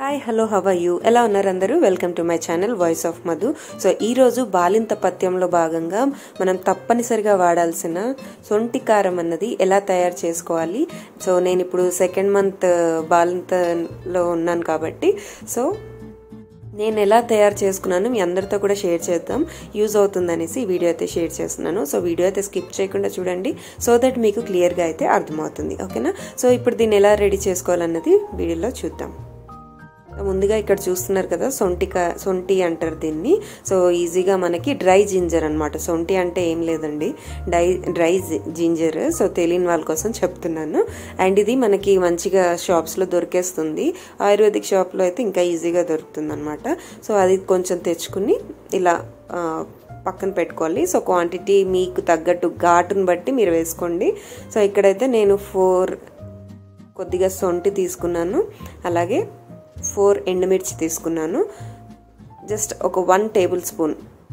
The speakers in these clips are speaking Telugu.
హాయ్ హలో హవ్ యూ ఎలా ఉన్నారు అందరూ welcome to my channel voice of Madhu so ఈరోజు బాలింత పథ్యంలో భాగంగా మనం తప్పనిసరిగా వాడాల్సిన సొంటి కారం అన్నది ఎలా తయారు చేసుకోవాలి సో నేను ఇప్పుడు సెకండ్ మంత్ బాలింతలో ఉన్నాను కాబట్టి సో నేను ఎలా తయారు చేసుకున్నాను మీ అందరితో కూడా షేర్ చేద్దాం యూజ్ అవుతుందనేసి ఈ వీడియో అయితే షేర్ చేస్తున్నాను సో వీడియో అయితే స్కిప్ చేయకుండా చూడండి సో దట్ మీకు క్లియర్గా అయితే అర్థమవుతుంది ఓకేనా సో ఇప్పుడు దీన్ని ఎలా రెడీ చేసుకోవాలన్నది వీడియోలో చూద్దాం ముందుగా ఇక్కడ చూస్తున్నారు కదా సొంటి సొంటి అంటారు దీన్ని సో ఈజీగా మనకి డ్రై జింజర్ అనమాట సొంటి అంటే ఏం లేదండి డై డ్రై జింజర్ సో తెలియని వాళ్ళ కోసం చెప్తున్నాను అండ్ ఇది మనకి మంచిగా షాప్స్లో దొరికేస్తుంది ఆయుర్వేదిక్ షాప్లో అయితే ఇంకా ఈజీగా దొరుకుతుంది అనమాట సో అది కొంచెం తెచ్చుకుని ఇలా పక్కన పెట్టుకోవాలి సో క్వాంటిటీ మీకు తగ్గట్టు ఘాటును బట్టి మీరు వేసుకోండి సో ఇక్కడైతే నేను ఫోర్ కొద్దిగా సొంటి తీసుకున్నాను అలాగే ఫోర్ ఎండుమిర్చి తీసుకున్నాను జస్ట్ ఒక వన్ టేబుల్ స్పూన్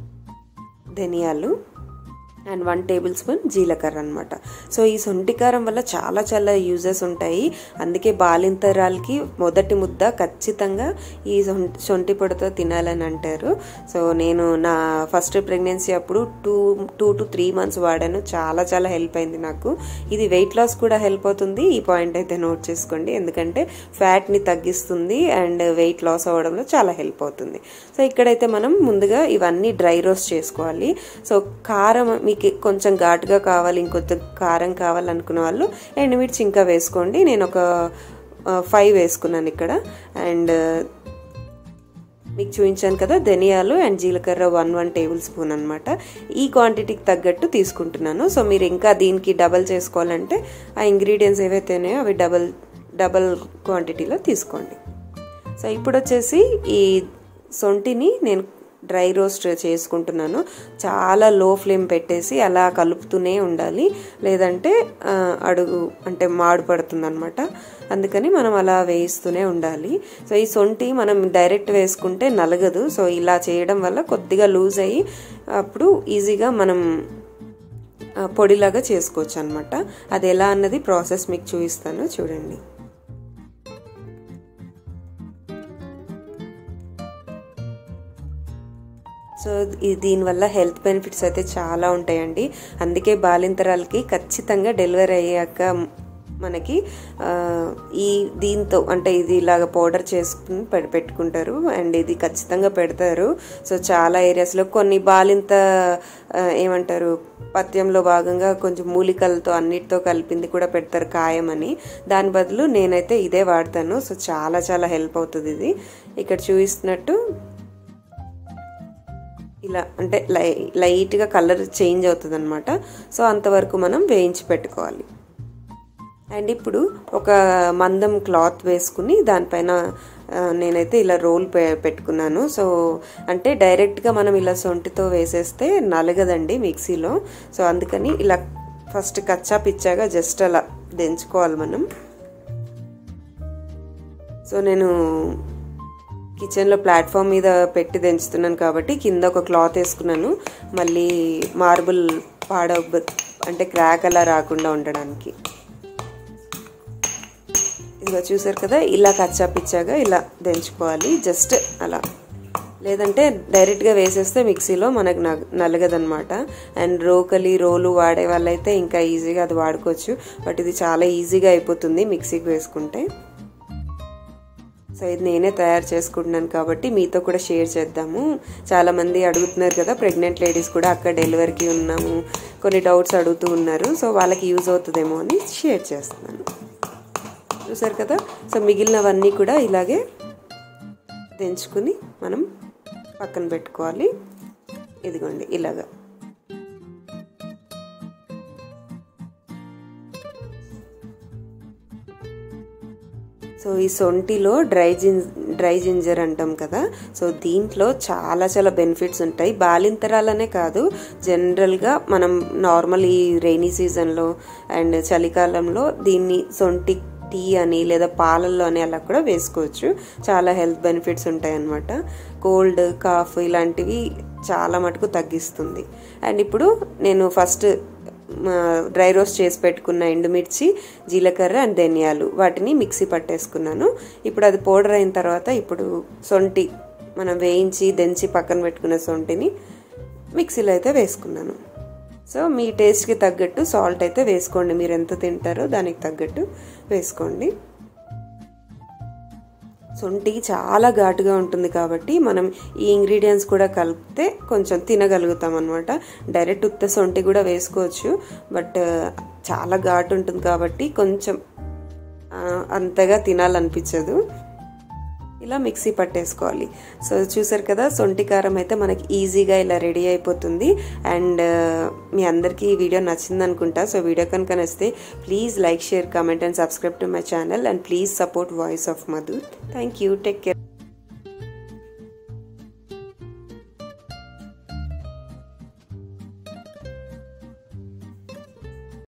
ధనియాలు అండ్ వన్ టేబుల్ స్పూన్ జీలకర్ర అనమాట సో ఈ సొంటి కారం వల్ల చాలా చాలా యూజెస్ ఉంటాయి అందుకే బాలింతరాలకి మొదటి ముద్ద ఖచ్చితంగా ఈ సొంటి పొడితో తినాలని అంటారు సో నేను నా ఫస్ట్ ప్రెగ్నెన్సీ అప్పుడు two two to three months వాడాను చాలా చాలా హెల్ప్ అయింది నాకు ఇది వెయిట్ లాస్ కూడా హెల్ప్ అవుతుంది ఈ పాయింట్ అయితే నోట్ చేసుకోండి ఎందుకంటే ఫ్యాట్ని తగ్గిస్తుంది అండ్ వెయిట్ లాస్ అవ్వడంలో చాలా హెల్ప్ అవుతుంది సో ఇక్కడైతే మనం ముందుగా ఇవన్నీ డ్రై రోస్ట్ చేసుకోవాలి సో కారం మీకు కొంచెం ఘాటుగా కావాలి ఇంకొంచెం కారం కావాలనుకున్న వాళ్ళు ఎండుమిర్చి ఇంకా వేసుకోండి నేను ఒక ఫైవ్ వేసుకున్నాను ఇక్కడ అండ్ మీకు చూపించాను కదా ధనియాలు అండ్ జీలకర్ర వన్ వన్ టేబుల్ స్పూన్ అనమాట ఈ క్వాంటిటీకి తగ్గట్టు తీసుకుంటున్నాను సో మీరు ఇంకా దీనికి డబల్ చేసుకోవాలంటే ఆ ఇంగ్రీడియంట్స్ ఏవైతే ఉన్నాయో అవి డబల్ డబల్ క్వాంటిటీలో తీసుకోండి సో ఇప్పుడు వచ్చేసి ఈ సొంటిని నేను డ్రై రోస్ట్ చేసుకుంటున్నాను చాలా లో ఫ్లేమ్ పెట్టేసి అలా కలుపుతూనే ఉండాలి లేదంటే అడుగు అంటే మాడు పడుతుంది అనమాట అందుకని మనం అలా వేయిస్తూనే ఉండాలి సో ఈ సొంటి మనం డైరెక్ట్ వేసుకుంటే నలగదు సో ఇలా చేయడం వల్ల కొద్దిగా లూజ్ అయ్యి అప్పుడు ఈజీగా మనం పొడిలాగా చేసుకోవచ్చు అనమాట అది ఎలా అన్నది ప్రాసెస్ మీకు చూపిస్తాను చూడండి సో దీనివల్ల హెల్త్ బెనిఫిట్స్ అయితే చాలా ఉంటాయండి అందుకే బాలింతరాలకి ఖచ్చితంగా డెలివరీ అయ్యాక మనకి ఈ దీంతో అంటే ఇది ఇలాగ పౌడర్ చేసుకుని పెట్టుకుంటారు అండ్ ఇది ఖచ్చితంగా పెడతారు సో చాలా ఏరియాస్లో కొన్ని బాలింత ఏమంటారు పథ్యంలో భాగంగా కొంచెం మూలికలతో అన్నిటితో కలిపింది కూడా పెడతారు ఖాయమని దాని బదులు నేనైతే ఇదే వాడతాను సో చాలా చాలా హెల్ప్ అవుతుంది ఇది ఇక్కడ చూపిస్తున్నట్టు ఇలా అంటే లై లైట్గా కలర్ చేంజ్ అవుతుంది అనమాట సో అంతవరకు మనం వేయించి పెట్టుకోవాలి అండ్ ఇప్పుడు ఒక మందం క్లాత్ వేసుకుని దానిపైన నేనైతే ఇలా రోల్ పెట్టుకున్నాను సో అంటే డైరెక్ట్గా మనం ఇలా సొంటితో వేసేస్తే నలగదండి మిక్సీలో సో అందుకని ఇలా ఫస్ట్ కచ్చా పిచ్చాగా జస్ట్ అలా దించుకోవాలి మనం సో నేను కిచెన్లో ప్లాట్ఫామ్ మీద పెట్టి దించుతున్నాను కాబట్టి కింద ఒక క్లాత్ వేసుకున్నాను మళ్ళీ మార్బుల్ పాడ అంటే క్రాక్ అలా రాకుండా ఉండడానికి ఇదిగో చూసారు కదా ఇలా కచ్చా పిచ్చాగా ఇలా దంచుకోవాలి జస్ట్ అలా లేదంటే డైరెక్ట్గా వేసేస్తే మిక్సీలో మనకు నలగదనమాట అండ్ రోకలి రోలు వాడే వాళ్ళైతే ఇంకా ఈజీగా అది వాడుకోవచ్చు బట్ ఇది చాలా ఈజీగా అయిపోతుంది మిక్సీకి వేసుకుంటే సో ఇది నేనే తయారు చేసుకుంటున్నాను కాబట్టి మీతో కూడా షేర్ చేద్దాము చాలామంది అడుగుతున్నారు కదా ప్రెగ్నెంట్ లేడీస్ కూడా అక్కడ డెలివరీకి ఉన్నాము కొన్ని డౌట్స్ అడుగుతూ ఉన్నారు సో వాళ్ళకి యూజ్ అవుతుందేమో అని షేర్ చేస్తున్నాను చూసారు కదా సో మిగిలినవన్నీ కూడా ఇలాగే దించుకుని మనం పక్కన పెట్టుకోవాలి ఇదిగోండి ఇలాగా సో ఈ సొంటిలో డ్రై జిన్ డ్రై జింజర్ అంటాం కదా సో దీంట్లో చాలా చాలా బెనిఫిట్స్ ఉంటాయి బాలింతరాలనే కాదు జనరల్గా మనం నార్మల్ ఈ రైనీ సీజన్లో అండ్ చలికాలంలో దీన్ని సొంటి టీ అని లేదా పాలల్లో అని అలా కూడా వేసుకోవచ్చు చాలా హెల్త్ బెనిఫిట్స్ ఉంటాయి అన్నమాట కోల్డ్ కాఫ్ ఇలాంటివి చాలా మటుకు తగ్గిస్తుంది అండ్ ఇప్పుడు నేను ఫస్ట్ డ్రై రోస్ట్ చేసి పెట్టుకున్న ఎండుమిర్చి జీలకర్ర అండ్ ధనియాలు వాటిని మిక్సీ పట్టేసుకున్నాను ఇప్పుడు అది పౌడర్ అయిన తర్వాత ఇప్పుడు సొంటి మనం వేయించి దంచి పక్కన పెట్టుకున్న సొంటిని మిక్సీలో అయితే వేసుకున్నాను సో మీ టేస్ట్కి తగ్గట్టు సాల్ట్ అయితే వేసుకోండి మీరు ఎంత తింటారో దానికి తగ్గట్టు వేసుకోండి సొంటి చాలా ఘాటుగా ఉంటుంది కాబట్టి మనం ఈ ఇంగ్రీడియంట్స్ కూడా కలిపితే కొంచెం తినగలుగుతాం అనమాట డైరెక్ట్ ఉత్త సొంటి కూడా వేసుకోవచ్చు బట్ చాలా ఘాటు ఉంటుంది కాబట్టి కొంచెం అంతగా తినాలనిపించదు ఇలా మిక్సీ పట్టేసుకోవాలి సో చూసారు కదా సొంటి కారం అయితే మనకి ఈజీగా ఇలా రెడీ అయిపోతుంది అండ్ మీ అందరికీ ఈ వీడియో నచ్చింది అనుకుంటా సో వీడియో కనుక నచ్చితే please like share comment and subscribe to my channel and please support voice of Madhu thank you take care